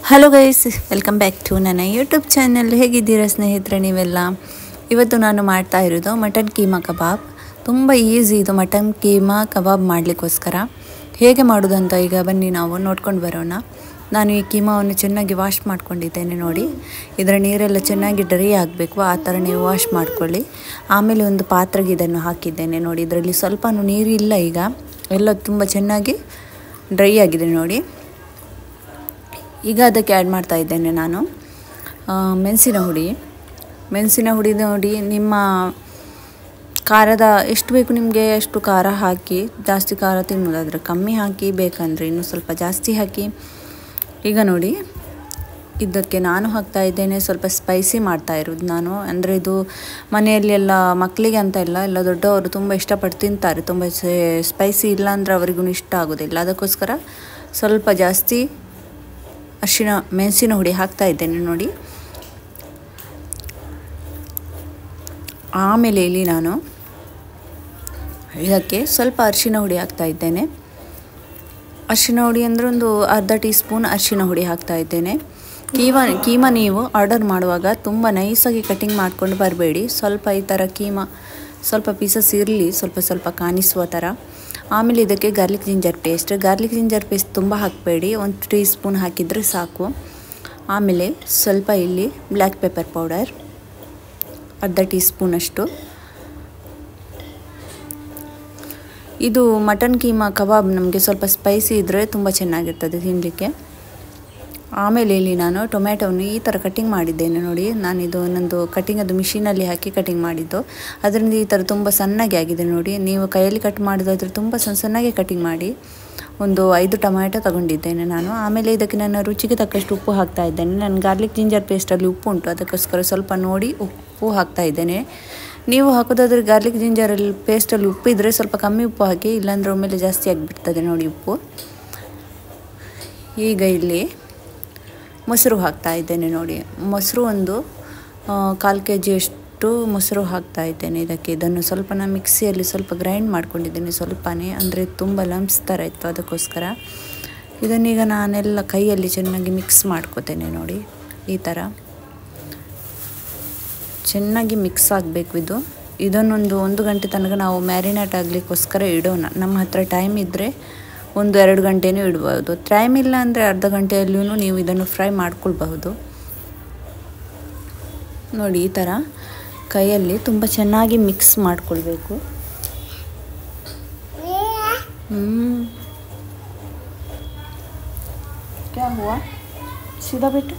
Hello guys welcome back to ನನ್ನ YouTube channel ಹೇಗಿದ್ದೀರಾ ಸ್ನೇಹಿತರೆ ನೀವೆಲ್ಲ ಇವತ್ತು ನಾನು ಮಾಡ್ತಾ ಇರೋದು ಮಟನ್ ಕೀಮಾ ಕಬಾಬ್ ತುಂಬ ಈಸಿ ಇದು ಮಟನ್ ಕೀಮಾ ಕಬಾಬ್ ಮಾಡಲಿಕ್ಕೋಸ್ಕರ ಹೇಗೆ ಮಾಡೋದಂತ ಈಗ ಬನ್ನಿ ನಾವು ನೋಡ್ಕೊಂಡು ಬರೋಣ ನಾನು ಈ ಕೀಮಾವನ್ನು ಚೆನ್ನಾಗಿ ವಾಶ್ ಮಾಡ್ಕೊಂಡಿದ್ದೇನೆ ನೋಡಿ ಇದರ ನೀರೆಲ್ಲ ಚೆನ್ನಾಗಿ ಡ್ರೈ ಆಗಬೇಕು ಆ ಥರ ನೀವು ವಾಶ್ ಮಾಡ್ಕೊಳ್ಳಿ ಆಮೇಲೆ ಒಂದು ಪಾತ್ರೆಗೆ ಇದನ್ನು ಹಾಕಿದ್ದೇನೆ ನೋಡಿ ಇದರಲ್ಲಿ ಸ್ವಲ್ಪ ನೀರು ಇಲ್ಲ ಈಗ ಎಲ್ಲ ತುಂಬ ಚೆನ್ನಾಗಿ ಡ್ರೈ ಆಗಿದೆ ನೋಡಿ ಈಗ ಅದಕ್ಕೆ ಆ್ಯಡ್ ಮಾಡ್ತಾ ಇದ್ದೇನೆ ನಾನು ಆ, ಮೆಣಸಿನ ಹುಡಿ ಮೆಣಸಿನ ಹುಡಿ ನೋಡಿ ನಿಮ್ಮ ಖಾರದ ಎಷ್ಟು ಬೇಕು ನಿಮಗೆ ಅಷ್ಟು ಖಾರ ಹಾಕಿ ಜಾಸ್ತಿ ಖಾರ ತಿನ್ನೋದಾದ್ರೆ ಕಮ್ಮಿ ಹಾಕಿ ಬೇಕಂದರೆ ಇನ್ನೂ ಸ್ವಲ್ಪ ಜಾಸ್ತಿ ಹಾಕಿ ಈಗ ನೋಡಿ ಇದಕ್ಕೆ ನಾನು ಹಾಕ್ತಾ ಇದ್ದೇನೆ ಸ್ವಲ್ಪ ಸ್ಪೈಸಿ ಮಾಡ್ತಾ ಇರೋದು ನಾನು ಅಂದರೆ ಇದು ಮನೆಯಲ್ಲಿ ಎಲ್ಲ ಮಕ್ಕಳಿಗೆ ಅಂತ ಇಲ್ಲ ಎಲ್ಲ ದೊಡ್ಡವರು ತುಂಬ ಇಷ್ಟಪಟ್ಟು ತಿಂತಾರೆ ತುಂಬ ಸ್ಪೈಸಿ ಇಲ್ಲ ಅಂದರೆ ಅವರಿಗೂ ಇಷ್ಟ ಆಗೋದಿಲ್ಲ ಅದಕ್ಕೋಸ್ಕರ ಸ್ವಲ್ಪ ಜಾಸ್ತಿ ಅರಿಶಿನ ಮೆಣಸಿನ ಹುಡಿ ಹಾಕ್ತಾ ಇದ್ದೇನೆ ನೋಡಿ ಆಮೇಲೆ ಇಲ್ಲಿ ನಾನು ಇದಕ್ಕೆ ಸ್ವಲ್ಪ ಅರಿಶಿನ ಹುಡಿ ಹಾಕ್ತಾ ಇದ್ದೇನೆ ಅರಿಶಿನ ಹುಡಿ ಅಂದರೆ ಒಂದು ಅರ್ಧ ಟೀ ಸ್ಪೂನ್ ಅರಿಶಿನ ಹುಡಿ ಹಾಕ್ತಾ ಇದ್ದೇನೆ ಕೀಮಾ ಕೀಮಾ ನೀವು ಆರ್ಡರ್ ಮಾಡುವಾಗ ತುಂಬ ನೈಸಾಗಿ ಕಟಿಂಗ್ ಮಾಡ್ಕೊಂಡು ಬರಬೇಡಿ ಸ್ವಲ್ಪ ಈ ಥರ ಕೀಮಾ ಸ್ವಲ್ಪ ಪೀಸಸ್ ಇರಲಿ ಸ್ವಲ್ಪ ಸ್ವಲ್ಪ ಕಾಣಿಸುವ ಥರ ಆಮೇಲೆ ಇದಕ್ಕೆ garlic ginger paste garlic ginger paste ತುಂಬ ಹಾಕಬೇಡಿ ಒಂದು ಟೀ ಸ್ಪೂನ್ ಹಾಕಿದರೆ ಸಾಕು ಆಮೇಲೆ ಸ್ವಲ್ಪ ಇಲ್ಲಿ ಬ್ಲ್ಯಾಕ್ ಪೆಪ್ಪರ್ ಪೌಡರ್ ಅರ್ಧ ಟೀ ಸ್ಪೂನಷ್ಟು ಇದು ಮಟನ್ ಕೀಮಾ ಕಬಾಬ್ ನಮಗೆ ಸ್ವಲ್ಪ ಸ್ಪೈಸಿ ಇದ್ದರೆ ತುಂಬ ಚೆನ್ನಾಗಿರ್ತದೆ ತಿನ್ನಲಿಕ್ಕೆ ಆಮೇಲೆ ಇಲ್ಲಿ ನಾನು ಟೊಮ್ಯಾಟೊವನ್ನು ಈ ಥರ ಕಟಿಂಗ್ ಮಾಡಿದ್ದೇನೆ ನೋಡಿ ನಾನಿದು ನನ್ನದು ಕಟಿಂಗ್ ಅದು ಮಿಷಿನಲ್ಲಿ ಹಾಕಿ ಕಟಿಂಗ್ ಮಾಡಿದ್ದು ಅದರಿಂದ ಈ ಥರ ತುಂಬ ಸಣ್ಣಗೆ ಆಗಿದೆ ನೋಡಿ ನೀವು ಕೈಯಲ್ಲಿ ಕಟ್ ಮಾಡೋದಾದ್ರೆ ತುಂಬ ಸಣ್ಣ ಸಣ್ಣಗೆ ಕಟಿಂಗ್ ಮಾಡಿ ಒಂದು ಐದು ಟೊಮ್ಯಾಟೊ ತಗೊಂಡಿದ್ದೇನೆ ನಾನು ಆಮೇಲೆ ಇದಕ್ಕೆ ನಾನು ರುಚಿಗೆ ತಕ್ಕಷ್ಟು ಉಪ್ಪು ಹಾಕ್ತಾ ಇದ್ದೇನೆ ನಾನು ಗಾರ್ಲಿಕ್ ಜಿಂಜರ್ ಪೇಸ್ಟಲ್ಲಿ ಉಪ್ಪು ಉಂಟು ಅದಕ್ಕೋಸ್ಕರ ಸ್ವಲ್ಪ ನೋಡಿ ಉಪ್ಪು ಹಾಕ್ತಾ ಇದ್ದೇನೆ ನೀವು ಹಾಕೋದಾದ್ರೆ ಗಾರ್ಲಿಕ್ ಜಿಂಜರಲ್ಲಿ ಪೇಸ್ಟಲ್ಲಿ ಉಪ್ಪು ಇದ್ದರೆ ಸ್ವಲ್ಪ ಕಮ್ಮಿ ಉಪ್ಪು ಹಾಕಿ ಇಲ್ಲಾಂದ್ರೆ ಒಮ್ಮೆಲೆ ಜಾಸ್ತಿ ಆಗಿಬಿಡ್ತದೆ ನೋಡಿ ಉಪ್ಪು ಈಗ ಇಲ್ಲಿ ಮೊಸರು ಹಾಕ್ತಾ ಇದ್ದೇನೆ ನೋಡಿ ಮೊಸರು ಒಂದು ಕಾಲು ಕೆ ಜಿಯಷ್ಟು ಮೊಸರು ಹಾಕ್ತಾ ಇದ್ದೇನೆ ಇದಕ್ಕೆ ಇದನ್ನು ಸ್ವಲ್ಪ ನಾನು ಮಿಕ್ಸಿಯಲ್ಲಿ ಸ್ವಲ್ಪ ಗ್ರೈಂಡ್ ಮಾಡ್ಕೊಂಡಿದ್ದೇನೆ ಸ್ವಲ್ಪನೇ ಅಂದರೆ ತುಂಬ ಲಂಪ್ಸ್ ಥರ ಇತ್ತು ಅದಕ್ಕೋಸ್ಕರ ಇದನ್ನೀಗ ನಾನೆಲ್ಲ ಕೈಯಲ್ಲಿ ಚೆನ್ನಾಗಿ ಮಿಕ್ಸ್ ಮಾಡ್ಕೋತೇನೆ ನೋಡಿ ಈ ಥರ ಚೆನ್ನಾಗಿ ಮಿಕ್ಸ್ ಆಗಬೇಕು ಇದು ಇದನ್ನೊಂದು ಒಂದು ಗಂಟೆ ತನಕ ನಾವು ಮ್ಯಾರಿನೇಟ್ ಆಗಲಿಕ್ಕೋಸ್ಕರ ಇಡೋಣ ನಮ್ಮ ಹತ್ರ ಟೈಮ್ ಇದ್ದರೆ ಒಂದು ಎರಡು ಗಂಟೆನೂ ಇಡ್ಬೋದು ಟೈಮ್ ಇಲ್ಲ ಅಂದರೆ ಅರ್ಧ ಗಂಟೆಯಲ್ಲೂ ನೀವು ಇದನ್ನು ಫ್ರೈ ಮಾಡ್ಕೊಳ್ಬಹುದು ನೋಡಿ ಈ ಥರ ಕೈಯಲ್ಲಿ ತುಂಬ ಚೆನ್ನಾಗಿ ಮಿಕ್ಸ್ ಮಾಡ್ಕೊಳ್ಬೇಕು ಹ್ಞೂ क्या हुआ सीधा बेटा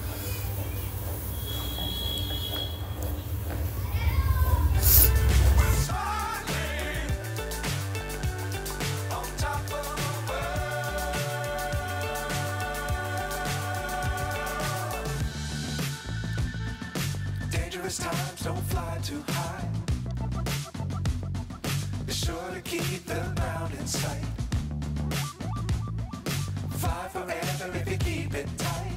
Dangerous times don't fly too high. Be sure to keep the ground in sight. Fly forever if you keep it tight.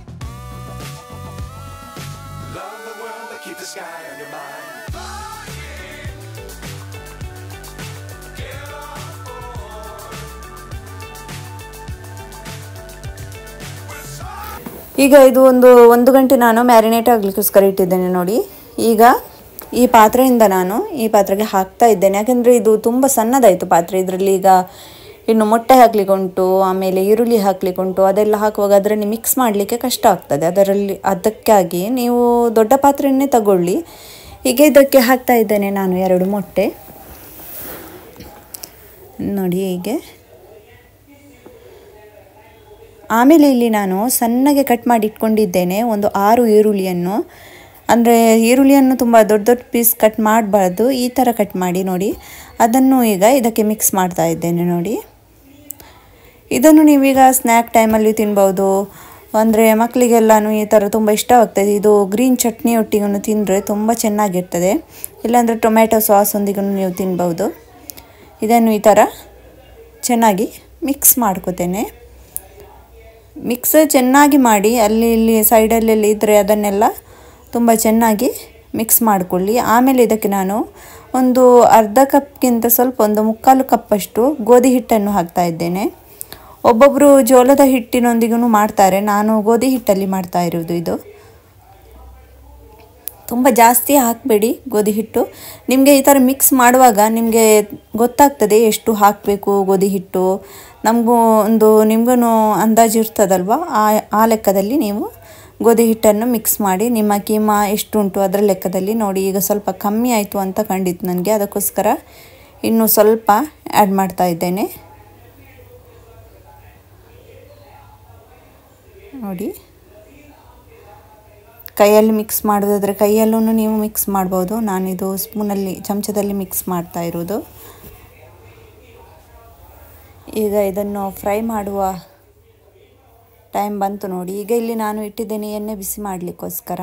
Love the world, but keep the sky on your mind. ಈಗ ಇದು ಒಂದು ಒಂದು ಗಂಟೆ ನಾನು marinate ಆಗಲಿಕ್ಕೋಸ್ಕರ ಇಟ್ಟಿದ್ದೇನೆ ನೋಡಿ ಈಗ ಈ ಪಾತ್ರೆಯಿಂದ ನಾನು ಈ ಪಾತ್ರೆಗೆ ಹಾಕ್ತಾ ಇದ್ದೇನೆ ಯಾಕಂದರೆ ಇದು ತುಂಬ ಸಣ್ಣದಾಯಿತು ಪಾತ್ರೆ ಇದರಲ್ಲಿ ಈಗ ಇನ್ನು ಮೊಟ್ಟೆ ಹಾಕ್ಲಿಕ್ಕೆ ಉಂಟು ಆಮೇಲೆ ಈರುಳ್ಳಿ ಹಾಕ್ಲಿಕ್ಕೆ ಉಂಟು ಅದೆಲ್ಲ ಹಾಕುವಾಗ ಅದರಲ್ಲಿ ಮಿಕ್ಸ್ ಮಾಡಲಿಕ್ಕೆ ಕಷ್ಟ ಆಗ್ತದೆ ಅದರಲ್ಲಿ ಅದಕ್ಕಾಗಿ ನೀವು ದೊಡ್ಡ ಪಾತ್ರೆಯನ್ನೇ ತಗೊಳ್ಳಿ ಈಗ ಇದಕ್ಕೆ ಹಾಕ್ತಾ ಇದ್ದೇನೆ ನಾನು ಎರಡು ಮೊಟ್ಟೆ ನೋಡಿ ಹೀಗೆ ಆಮೇಲೆ ಇಲ್ಲಿ ನಾನು ಸಣ್ಣಗೆ ಕಟ್ ಮಾಡಿ ಇಟ್ಕೊಂಡಿದ್ದೇನೆ ಒಂದು ಆರು ಈರುಳ್ಳಿಯನ್ನು ಅಂದರೆ ಈರುಳ್ಳಿಯನ್ನು ತುಂಬ ದೊಡ್ಡ ದೊಡ್ಡ ಪೀಸ್ ಕಟ್ ಮಾಡಬಾರ್ದು ಈ ಥರ ಕಟ್ ಮಾಡಿ ನೋಡಿ ಅದನ್ನು ಈಗ ಇದಕ್ಕೆ ಮಿಕ್ಸ್ ಮಾಡ್ತಾ ಇದ್ದೇನೆ ನೋಡಿ ಇದನ್ನು ನೀವೀಗ ಸ್ನ್ಯಾಕ್ ಟೈಮಲ್ಲಿ ತಿನ್ಬೋದು ಅಂದರೆ ಮಕ್ಕಳಿಗೆಲ್ಲನೂ ಈ ಥರ ತುಂಬ ಇಷ್ಟವಾಗ್ತದೆ ಇದು ಗ್ರೀನ್ ಚಟ್ನಿ ಒಟ್ಟಿಗೂ ತಿಂದರೆ ತುಂಬ ಚೆನ್ನಾಗಿರ್ತದೆ ಇಲ್ಲಾಂದರೆ ಟೊಮ್ಯಾಟೊ ಸಾಸ್ ಒಂದಿಗೂ ನೀವು ತಿನ್ಬೋದು ಇದನ್ನು ಈ ಥರ ಚೆನ್ನಾಗಿ ಮಿಕ್ಸ್ ಮಾಡ್ಕೋತೇನೆ ಮಿಕ್ಸ್ ಚೆನ್ನಾಗಿ ಮಾಡಿ ಅಲ್ಲಿ ಇಲ್ಲಿ ಸೈಡಲ್ಲೆಲ್ಲ ಇದ್ದರೆ ಅದನ್ನೆಲ್ಲ ತುಂಬ ಚೆನ್ನಾಗಿ ಮಿಕ್ಸ್ ಮಾಡಿಕೊಳ್ಳಿ ಆಮೇಲೆ ಇದಕ್ಕೆ ನಾನು ಒಂದು ಅರ್ಧ ಕಪ್ಗಿಂತ ಸ್ವಲ್ಪ ಒಂದು ಮುಕ್ಕಾಲು ಕಪ್ಪಷ್ಟು ಗೋಧಿ ಹಿಟ್ಟನ್ನು ಹಾಕ್ತಾ ಇದ್ದೇನೆ ಒಬ್ಬೊಬ್ಬರು ಜೋಳದ ಹಿಟ್ಟಿನೊಂದಿಗೂ ಮಾಡ್ತಾರೆ ನಾನು ಗೋಧಿ ಹಿಟ್ಟಲ್ಲಿ ಮಾಡ್ತಾ ಇರೋದು ಇದು ತುಂಬ ಜಾಸ್ತಿ ಹಾಕಬೇಡಿ ಗೋಧಿ ಹಿಟ್ಟು ನಿಮಗೆ ಈ ಥರ ಮಿಕ್ಸ್ ಮಾಡುವಾಗ ನಿಮಗೆ ಗೊತ್ತಾಗ್ತದೆ ಎಷ್ಟು ಹಾಕಬೇಕು ಗೋಧಿ ಹಿಟ್ಟು ನಮಗೂ ಒಂದು ನಿಮಗೂ ಅಂದಾಜು ಇರ್ತದಲ್ವ ಆ ಆ ಲೆಕ್ಕದಲ್ಲಿ ನೀವು ಗೋಧಿ ಹಿಟ್ಟನ್ನು ಮಿಕ್ಸ್ ಮಾಡಿ ನಿಮ್ಮ ಕೀಮಾ ಎಷ್ಟು ಉಂಟು ಅದರ ಲೆಕ್ಕದಲ್ಲಿ ನೋಡಿ ಈಗ ಸ್ವಲ್ಪ ಕಮ್ಮಿ ಆಯಿತು ಅಂತ ಕಂಡಿತ್ತು ನನಗೆ ಅದಕ್ಕೋಸ್ಕರ ಇನ್ನೂ ಸ್ವಲ್ಪ ಆ್ಯಡ್ ಮಾಡ್ತಾ ಇದ್ದೇನೆ ನೋಡಿ ಕೈಯಲ್ಲಿ ಮಿಕ್ಸ್ ಮಾಡೋದಾದರೆ ಕೈಯಲ್ಲೂ ನೀವು ಮಿಕ್ಸ್ ಮಾಡ್ಬೋದು ನಾನಿದು ಸ್ಪೂನಲ್ಲಿ ಚಮಚದಲ್ಲಿ ಮಿಕ್ಸ್ ಮಾಡ್ತಾ ಇರೋದು ಈಗ ಇದನ್ನು ಫ್ರೈ ಮಾಡುವ ಟೈಮ್ ಬಂತು ನೋಡಿ ಈಗ ಇಲ್ಲಿ ನಾನು ಇಟ್ಟಿದ್ದೇನೆ ಎಣ್ಣೆ ಬಿಸಿ ಮಾಡಲಿಕ್ಕೋಸ್ಕರ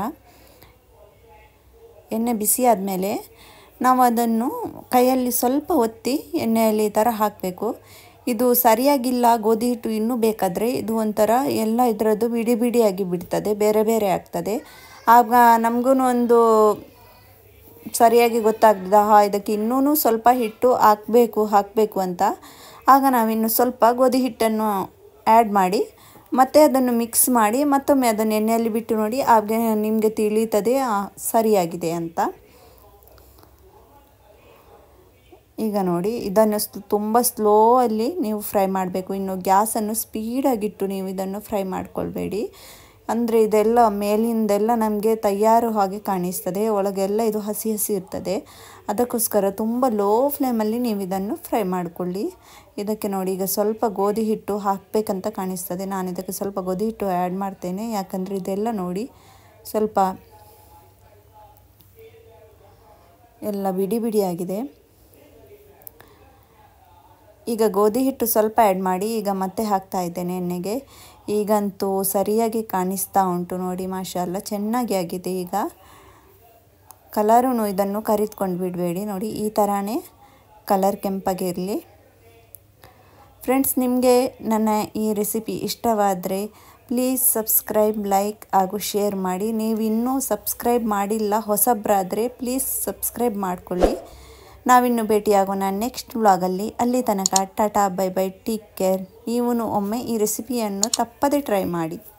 ಎಣ್ಣೆ ಬಿಸಿ ಆದಮೇಲೆ ನಾವು ಅದನ್ನು ಕೈಯಲ್ಲಿ ಸ್ವಲ್ಪ ಒತ್ತಿ ಎಣ್ಣೆಯಲ್ಲಿ ಈ ಥರ ಹಾಕಬೇಕು ಇದು ಸರಿಯಾಗಿಲ್ಲ ಗೋಧಿ ಹಿಟ್ಟು ಇನ್ನೂ ಬೇಕಾದರೆ ಇದು ಒಂಥರ ಎಲ್ಲ ಇದರದ್ದು ಬಿಡಿ ಬಿಡಿಯಾಗಿ ಬಿಡ್ತದೆ ಬೇರೆ ಬೇರೆ ಆಗ್ತದೆ ಆಗ ನಮಗೂ ಒಂದು ಸರಿಯಾಗಿ ಗೊತ್ತಾಗ್ತದೆ ಹಾ ಇದಕ್ಕೆ ಇನ್ನೂ ಸ್ವಲ್ಪ ಹಿಟ್ಟು ಹಾಕಬೇಕು ಹಾಕಬೇಕು ಅಂತ ಆಗ ನಾವಿನ್ನು ಸ್ವಲ್ಪ ಗೋಧಿ ಹಿಟ್ಟನ್ನು ಆ್ಯಡ್ ಮಾಡಿ ಮತ್ತೆ ಅದನ್ನು ಮಿಕ್ಸ್ ಮಾಡಿ ಮತ್ತೊಮ್ಮೆ ಅದನ್ನು ಎಣ್ಣೆಯಲ್ಲಿ ಬಿಟ್ಟು ನೋಡಿ ಆಗ ನಿಮಗೆ ತಿಳಿಯುತ್ತದೆ ಸರಿಯಾಗಿದೆ ಅಂತ ಈಗ ನೋಡಿ ಇದನ್ನು ತುಂಬ ಸ್ಲೋ ಅಲ್ಲಿ ನೀವು ಫ್ರೈ ಮಾಡಬೇಕು ಇನ್ನು ಗ್ಯಾಸನ್ನು ಸ್ಪೀಡಾಗಿಟ್ಟು ನೀವು ಇದನ್ನು ಫ್ರೈ ಮಾಡ್ಕೊಳ್ಬೇಡಿ ಅಂದರೆ ಇದೆಲ್ಲ ಮೇಲಿಂದೆಲ್ಲ ನಮಗೆ ತಯಾರು ಹಾಗೆ ಕಾಣಿಸ್ತದೆ ಒಳಗೆಲ್ಲ ಇದು ಹಸಿ ಹಸಿ ಇರ್ತದೆ ಅದಕ್ಕೋಸ್ಕರ ತುಂಬ ಲೋ ಫ್ಲೇಮಲ್ಲಿ ನೀವು ಇದನ್ನು ಫ್ರೈ ಮಾಡಿಕೊಳ್ಳಿ ಇದಕ್ಕೆ ನೋಡಿ ಈಗ ಸ್ವಲ್ಪ ಗೋಧಿ ಹಿಟ್ಟು ಹಾಕಬೇಕಂತ ಕಾಣಿಸ್ತದೆ ನಾನು ಇದಕ್ಕೆ ಸ್ವಲ್ಪ ಗೋಧಿ ಹಿಟ್ಟು ಆ್ಯಡ್ ಮಾಡ್ತೇನೆ ಯಾಕಂದರೆ ಇದೆಲ್ಲ ನೋಡಿ ಸ್ವಲ್ಪ ಎಲ್ಲ ಬಿಡಿ ಬಿಡಿಯಾಗಿದೆ ಈಗ ಗೋಧಿ ಹಿಟ್ಟು ಸ್ವಲ್ಪ ಆ್ಯಡ್ ಮಾಡಿ ಈಗ ಮತ್ತೆ ಹಾಕ್ತಾ ಇದ್ದೇನೆ ಎಣ್ಣೆಗೆ ಈಗಂತೂ ಸರಿಯಾಗಿ ಕಾಣಿಸ್ತಾ ಉಂಟು ನೋಡಿ ಮಾಷಾಲ್ಲ ಚೆನ್ನಾಗಿ ಆಗಿದೆ ಈಗ ಕಲರೂ ಇದನ್ನು ಕರಿದ್ಕೊಂಡು ಬಿಡಬೇಡಿ ನೋಡಿ ಈ ಥರನೇ ಕಲರ್ ಕೆಂಪಾಗಿರಲಿ ಫ್ರೆಂಡ್ಸ್ ನಿಮಗೆ ನನ್ನ ಈ ರೆಸಿಪಿ ಇಷ್ಟವಾದರೆ ಪ್ಲೀಸ್ ಸಬ್ಸ್ಕ್ರೈಬ್ ಲೈಕ್ ಹಾಗೂ ಶೇರ್ ಮಾಡಿ ನೀವು ಇನ್ನೂ ಸಬ್ಸ್ಕ್ರೈಬ್ ಮಾಡಿಲ್ಲ ಹೊಸಬ್ರಾದರೆ ಪ್ಲೀಸ್ ಸಬ್ಸ್ಕ್ರೈಬ್ ಮಾಡಿಕೊಳ್ಳಿ ನಾವಿನ್ನು ಭೇಟಿಯಾಗೋಣ ನೆಕ್ಸ್ಟ್ ವ್ಲಾಗಲ್ಲಿ ಅಲ್ಲಿ ತನಕ tata bye bye take care ನೀವು ಒಮ್ಮೆ ಈ ರೆಸಿಪಿಯನ್ನು ತಪ್ಪದೇ ಟ್ರೈ ಮಾಡಿ